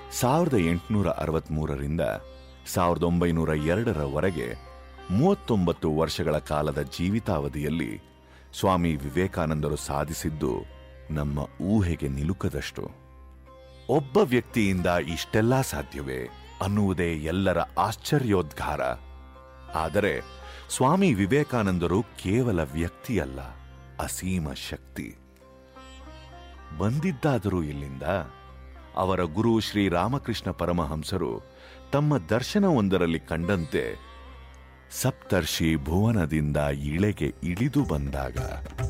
ಸಾವಿರದ ಎಂಟುನೂರ ಅರವತ್ಮೂರರಿಂದ ಸಾವಿರದ ಒಂಬೈನೂರ ಎರಡರವರೆಗೆ ಮೂವತ್ತೊಂಬತ್ತು ವರ್ಷಗಳ ಕಾಲದ ಜೀವಿತಾವಧಿಯಲ್ಲಿ ಸ್ವಾಮಿ ವಿವೇಕಾನಂದರು ಸಾಧಿಸಿದ್ದು ನಮ್ಮ ಊಹೆಗೆ ನಿಲುಕದಷ್ಟು ಒಬ್ಬ ವ್ಯಕ್ತಿಯಿಂದ ಇಷ್ಟೆಲ್ಲ ಸಾಧ್ಯವೇ ಅನ್ನುವುದೇ ಎಲ್ಲರ ಆಶ್ಚರ್ಯೋದ್ಗಾರ ಆದರೆ ಸ್ವಾಮಿ ವಿವೇಕಾನಂದರು ಕೇವಲ ವ್ಯಕ್ತಿಯಲ್ಲ ಅಸೀಮ ಶಕ್ತಿ ಬಂದಿದ್ದಾದರೂ ಇಲ್ಲಿಂದ ಅವರ ಗುರು ಶ್ರೀರಾಮಕೃಷ್ಣ ಪರಮಹಂಸರು ತಮ್ಮ ದರ್ಶನವೊಂದರಲ್ಲಿ ಕಂಡಂತೆ ಸಪ್ತರ್ಷಿ ಭುವನದಿಂದ ಇಳೆಗೆ ಇಳಿದು ಬಂದಾಗ